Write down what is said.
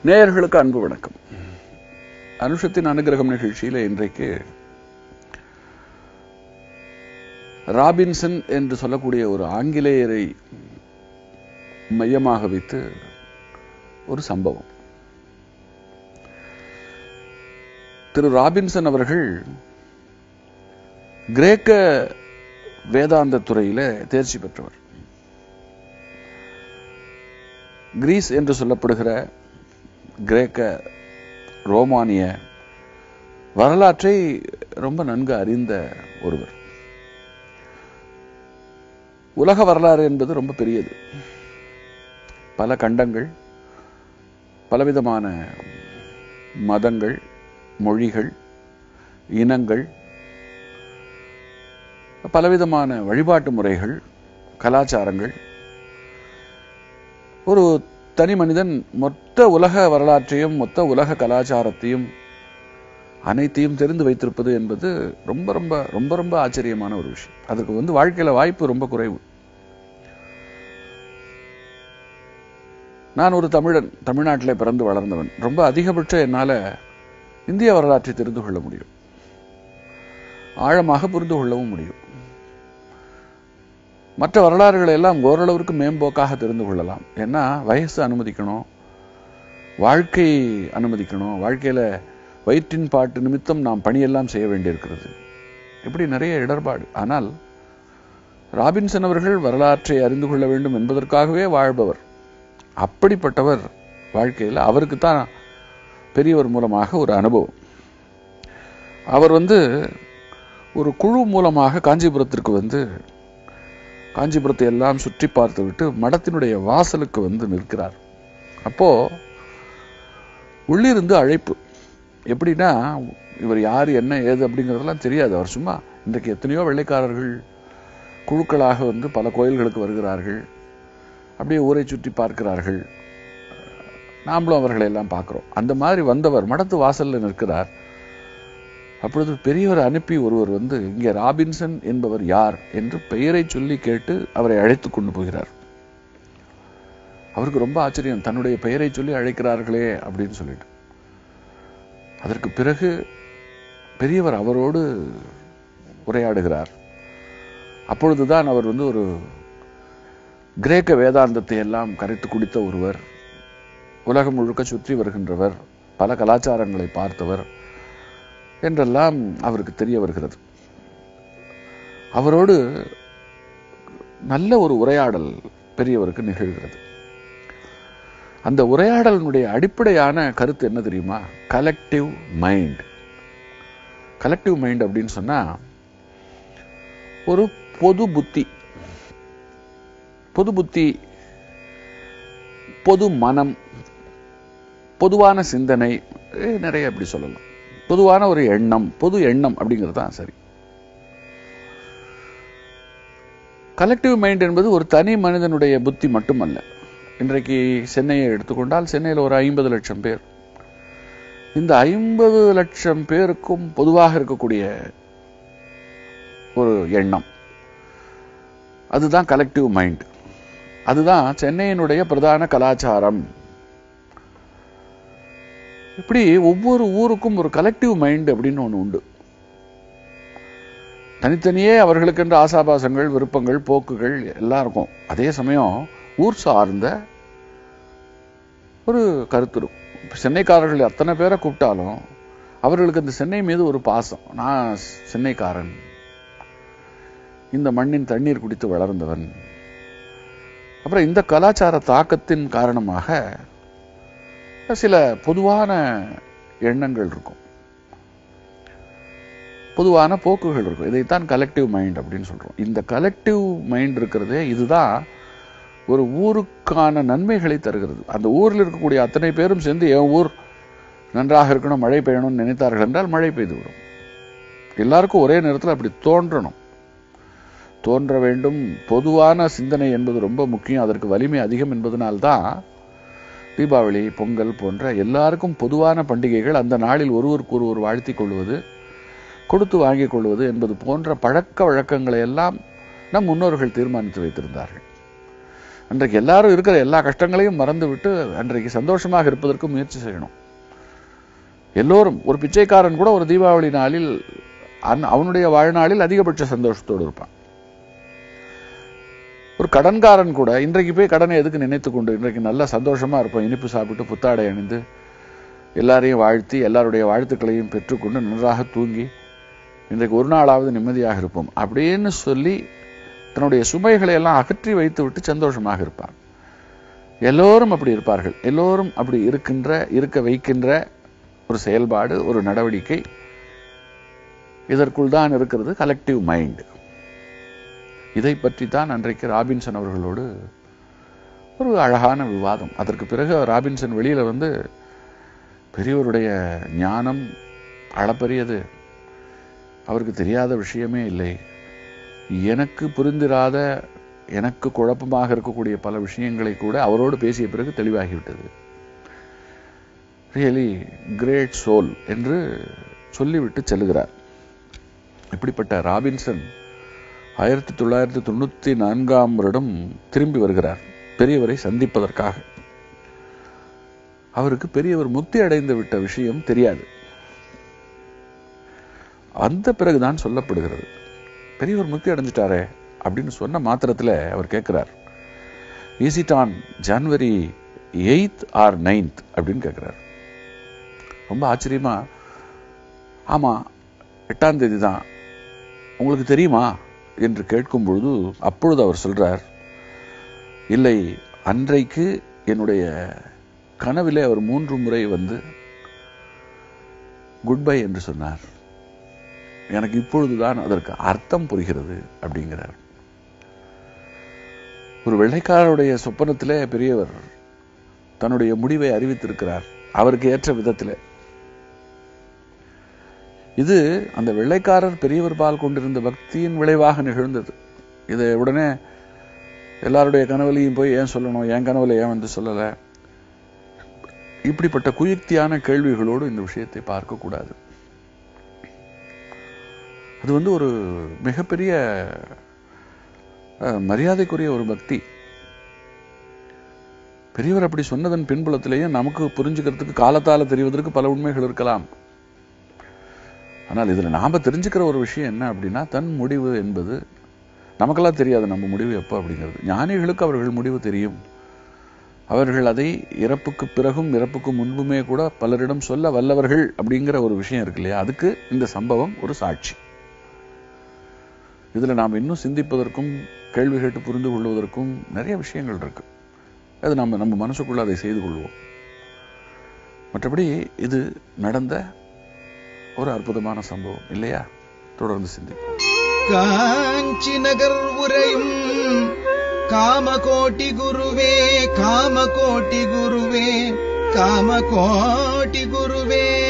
நேயர்களுக்கு அன்பு வணக்கம் அனுஷத்தின் அனுகிரகம் நிகழ்ச்சியில இன்றைக்கு ராபின்சன் என்று சொல்லக்கூடிய ஒரு ஆங்கிலேயரை மையமாக வைத்து ஒரு சம்பவம் திரு ராபின்சன் அவர்கள் கிரேக்க வேதாந்த துறையில தேர்ச்சி பெற்றவர் கிரீஸ் என்று சொல்லப்படுகிற கிரேக்க ரோமானிய வரலாற்றை ரொம்ப நன்கு அறிந்த ஒருவர் உலக வரலாறு என்பது ரொம்ப பெரியது பல கண்டங்கள் பலவிதமான மதங்கள் மொழிகள் இனங்கள் பலவிதமான வழிபாட்டு முறைகள் கலாச்சாரங்கள் ஒரு தனி மனிதன் மொத்த உலக வரலாற்றையும் மொத்த உலக கலாச்சாரத்தையும் அனைத்தையும் தெரிந்து வைத்திருப்பது என்பது ரொம்ப ரொம்ப ரொம்ப ரொம்ப ஆச்சரியமான ஒரு விஷயம் அதற்கு வந்து வாழ்க்கையில வாய்ப்பு ரொம்ப குறைவு நான் ஒரு தமிழன் தமிழ்நாட்டில் பிறந்து வளர்ந்தவன் ரொம்ப அதிகபட்சம் என்னால இந்திய வரலாற்றை தெரிந்து கொள்ள முடியும் ஆழமாக புரிந்து கொள்ளவும் முடியும் மற்ற வரலாறுகளை எல்லாம் ஓரளவிற்கு மேம்போக்காக தெரிந்து கொள்ளலாம் ஏன்னா வயசு அனுமதிக்கணும் வாழ்க்கை அனுமதிக்கணும் வாழ்க்கையில வயிற்றின் பாட்டு நிமித்தம் நாம் பணியெல்லாம் செய்ய வேண்டியிருக்கிறது இப்படி நிறைய இடர்பாடு ஆனால் ராபின்சன் அவர்கள் வரலாற்றை அறிந்து கொள்ள வேண்டும் என்பதற்காகவே வாழ்பவர் அப்படிப்பட்டவர் வாழ்க்கையில் அவருக்கு தான் பெரியவர் மூலமாக ஒரு அனுபவம் அவர் வந்து ஒரு குழு மூலமாக காஞ்சிபுரத்திற்கு வந்து காஞ்சிபுரத்தை எல்லாம் சுற்றி பார்த்துவிட்டு மடத்தினுடைய வாசலுக்கு வந்து நிற்கிறார் அப்போ உள்ளிருந்து அழைப்பு எப்படின்னா இவர் யார் என்ன ஏது அப்படிங்கிறதெல்லாம் தெரியாது அவர் சும்மா இன்றைக்கு எத்தனையோ வெள்ளைக்காரர்கள் குழுக்களாக வந்து பல கோயில்களுக்கு வருகிறார்கள் அப்படியே ஊரை சுற்றி பார்க்கிறார்கள் நாமளும் அவர்களை எல்லாம் பார்க்கிறோம் அந்த மாதிரி வந்தவர் மடத்து வாசல்ல நிற்கிறார் அப்பொழுது பெரியவர் அனுப்பி ஒருவர் வந்து இங்கே ராபின்சன் என்பவர் யார் என்று பெயரை சொல்லி கேட்டு அவரை அழைத்து கொண்டு போகிறார் அவருக்கு ரொம்ப ஆச்சரியம் தன்னுடைய பெயரை சொல்லி அழைக்கிறார்களே அப்படின்னு சொல்லிட்டு அதற்கு பிறகு பெரியவர் அவரோடு உரையாடுகிறார் அப்பொழுதுதான் அவர் வந்து ஒரு கிரேக்க வேதாந்தத்தை எல்லாம் கரைத்து குடித்த ஒருவர் உலகம் முழுக்க சுற்றி வருகின்றவர் பல கலாச்சாரங்களை பார்த்தவர் என்றெல்லாம் அவருக்கு தெரிய வருகிறது அவரோடு நல்ல ஒரு உரையாடல் பெரியவருக்கு நிகழ்கிறது அந்த உரையாடலினுடைய அடிப்படையான கருத்து என்ன தெரியுமா கலெக்டிவ் மைண்ட் கலெக்டிவ் மைண்ட் அப்படின்னு சொன்னா ஒரு பொது புத்தி பொது புத்தி பொது மனம் பொதுவான சிந்தனை நிறைய அப்படி சொல்லலாம் பொதுவான ஒரு எண்ணம் பொது எண்ணம் அப்படிங்கிறது தான் சரி கலெக்டிவ் மைண்ட் என்பது ஒரு தனி மனிதனுடைய புத்தி மட்டுமல்ல இன்றைக்கு சென்னையை எடுத்துக்கொண்டால் சென்னையில் ஒரு ஐம்பது லட்சம் பேர் இந்த ஐம்பது லட்சம் பேருக்கும் பொதுவாக இருக்கக்கூடிய ஒரு எண்ணம் அதுதான் கலெக்டிவ் மைண்ட் அதுதான் சென்னையினுடைய பிரதான கலாச்சாரம் இப்படி ஒவ்வொரு ஊருக்கும் ஒரு கலெக்டிவ் மைண்ட் அப்படின்னு ஒன்று உண்டு தனித்தனியே அவர்களுக்கென்று ஆசாபாசங்கள் விருப்பங்கள் போக்குகள் எல்லாம் இருக்கும் அதே சமயம் ஊர் சார்ந்த ஒரு கருத்து இருக்கும் சென்னைக்காரர்கள் அத்தனை பேரை கூப்பிட்டாலும் அவர்களுக்கு இந்த சென்னை மீது ஒரு பாசம் நான் சென்னைக்காரன் இந்த மண்ணின் தண்ணீர் குடித்து வளர்ந்தவன் அப்புறம் இந்த கலாச்சார தாக்கத்தின் காரணமாக சில பொதுவான எண்ணங்கள் இருக்கும் பொதுவான போக்குகள் இருக்கும் இதைத்தான் கலெக்டிவ் மைண்ட் அப்படின்னு சொல்றோம் இந்த கலெக்டிவ் மைண்ட் இருக்கிறதே இதுதான் ஒரு ஊருக்கான நன்மைகளை தருகிறது அந்த ஊரில் இருக்கக்கூடிய அத்தனை பேரும் சேர்ந்து என் ஊர் நன்றாக இருக்கணும் மழை பெய்யணும்னு நினைத்தார்கள் என்றால் மழை பெய்து விடும் எல்லாருக்கும் ஒரே நேரத்தில் அப்படி தோன்றணும் தோன்ற வேண்டும் பொதுவான சிந்தனை என்பது ரொம்ப முக்கியம் அதற்கு வலிமை அதிகம் என்பதனால்தான் தீபாவளி பொங்கல் போன்ற எல்லாருக்கும் பொதுவான பண்டிகைகள் அந்த நாளில் ஒருவருக்கு ஒருவர் வாழ்த்திக் கொள்வது கொடுத்து வாங்கிக் கொள்வது என்பது போன்ற பழக்க வழக்கங்களை எல்லாம் நம் முன்னோர்கள் தீர்மானித்து வைத்திருந்தார்கள் அன்றைக்கு எல்லாரும் இருக்கிற எல்லா கஷ்டங்களையும் மறந்து விட்டு அன்றைக்கு சந்தோஷமாக இருப்பதற்கு முயற்சி செய்யணும் எல்லோரும் ஒரு பிச்சைக்காரன் கூட ஒரு தீபாவளி நாளில் அன்- அவனுடைய வாழ்நாளில் அதிகபட்ச சந்தோஷத்தோடு இருப்பான் ஒரு கடன்காரன் கூட இன்றைக்கு போய் கடனை எதுக்கு நினைத்து கொண்டு இன்றைக்கு நல்லா சந்தோஷமா இருப்போம் இனிப்பு சாப்பிட்டு புத்தாடை அணிந்து எல்லாரையும் வாழ்த்தி எல்லாருடைய வாழ்த்துக்களையும் பெற்றுக்கொண்டு நன்றாக தூங்கி இன்றைக்கு ஒரு நாளாவது நிம்மதியாக இருப்போம் அப்படின்னு சொல்லி தன்னுடைய சுமைகளை எல்லாம் அகற்றி வைத்து விட்டு சந்தோஷமாக இருப்பார் எல்லோரும் அப்படி இருப்பார்கள் எல்லோரும் அப்படி இருக்கின்ற இருக்க வைக்கின்ற ஒரு செயல்பாடு ஒரு நடவடிக்கை இதற்குள் தான் இருக்கிறது கலெக்டிவ் மைண்ட் இதை பற்றி தான் அன்றைக்கு ராபின்சன் அவர்களோடு ஒரு அழகான விவாதம் அதற்கு பிறகு ராபின்சன் வெளியில வந்து பெரியவருடைய ஞானம் அளப்பரியது அவருக்கு தெரியாத விஷயமே இல்லை எனக்கு புரிந்திராத எனக்கு குழப்பமாக இருக்கக்கூடிய பல விஷயங்களை கூட அவரோடு பேசிய பிறகு தெளிவாகிவிட்டது ரியலி கிரேட் சோல் என்று சொல்லிவிட்டு செல்லுகிறார் இப்படிப்பட்ட ராபின்சன் ஆயிரத்தி தொள்ளாயிரத்தி தொண்ணூத்தி நான்காம் வருடம் திரும்பி வருகிறார் பெரியவரை சந்திப்பதற்காக அவருக்கு பெரியவர் முக்தி அடைந்து விட்ட விஷயம் தெரியாது அந்த பிறகுதான் சொல்லப்படுகிறது பெரியவர் முக்தி அடைஞ்சிட்டாரே அப்படின்னு சொன்ன மாத்திரத்துல அவர் கேட்கிறார் is it on January eighth or ninth அப்படின்னு கேட்கிறார் ரொம்ப ஆச்சரியமா ஆமா எட்டாம் தேதி தான் உங்களுக்கு தெரியுமா என்று கேட்கும் பொழுது அப்பொழுது அவர் சொல்றார் இல்லை அன்றைக்கு என்னுடைய கனவிலே அவர் மூன்று முறை வந்து குட் பை என்று சொன்னார் எனக்கு இப்பொழுதுதான் அதற்கு அர்த்தம் புரிகிறது அப்படிங்கிறார் ஒரு வெள்ளைக்காரருடைய சொப்பனத்திலே பெரியவர் தன்னுடைய முடிவை அறிவித்திருக்கிறார் அவருக்கு ஏற்ற விதத்திலே இது அந்த வெள்ளைக்காரர் பெரியவர் பால் கொண்டிருந்த பக்தியின் விளைவாக நிகழ்ந்தது இதை உடனே எல்லாருடைய கனவுலையும் போய் ஏன் சொல்லணும் என் கனவுல ஏன் வந்து சொல்லல இப்படிப்பட்ட குயுக்தியான கேள்விகளோடு இந்த விஷயத்தை பார்க்க கூடாது அது வந்து ஒரு மிகப்பெரிய அஹ், மரியாதைக்குரிய ஒரு பக்தி பெரியவர் அப்படி சொன்னதன் பின்புலத்திலேயே நமக்கு புரிஞ்சுக்கிறதுக்கு காலத்தால தெரிவதற்கு பல உண்மைகள் இருக்கலாம் ஆனால் இதுல நாம தெரிஞ்சுக்கிற ஒரு விஷயம் என்ன அப்படின்னா தன் முடிவு என்பது நமக்கெல்லாம் தெரியாது நம்ம முடிவு எப்போ அப்படிங்கிறது ஞானிகளுக்கு அவர்கள் முடிவு தெரியும் அவர்கள் அதை இறப்புக்கு பிறகும் இறப்புக்கு முன்புமே கூட பலரிடம் சொல்ல வல்லவர்கள் அப்படிங்கிற ஒரு விஷயம் இருக்கு இல்லையா அதுக்கு இந்த சம்பவம் ஒரு சாட்சி இதுல நாம் இன்னும் சிந்திப்பதற்கும் கேள்வி கேட்டு புரிந்து கொள்வதற்கும் நிறைய விஷயங்கள் இருக்கு அது நம்ம நம்ம மனசுக்குள்ள அதை செய்து கொள்வோம் மற்றபடி இது நடந்த ஒரு அற்புதமான சம்பவம் இல்லையா தொடர்ந்து சிந்திப்போம் காஞ்சி நகர் உரையும் காமகோட்டி குருவே காமகோட்டி குருவே காமகோட்டி குருவே